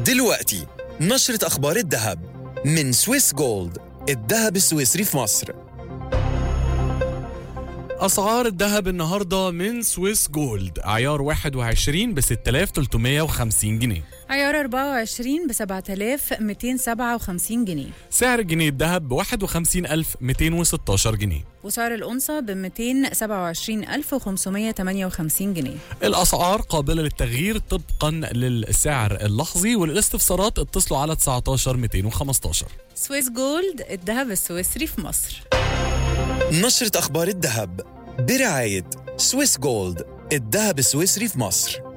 دلوقتي نشرة أخبار الذهب من سويس جولد الذهب السويسري في مصر أسعار الذهب النهاردة من سويس جولد عيار 21 ب 6350 جنيه عيار 24 ب 7257 جنيه سعر الجنيه الذهب ب 51216 جنيه وسعر الأنصة ب 227558 جنيه الأسعار قابلة للتغيير طبقا للسعر اللحظي وللاستفسارات اتصلوا على 19 215 سويس جولد الذهب السويسري في مصر نشرة أخبار الذهب برعاية سويس جولد الذهب السويسري في مصر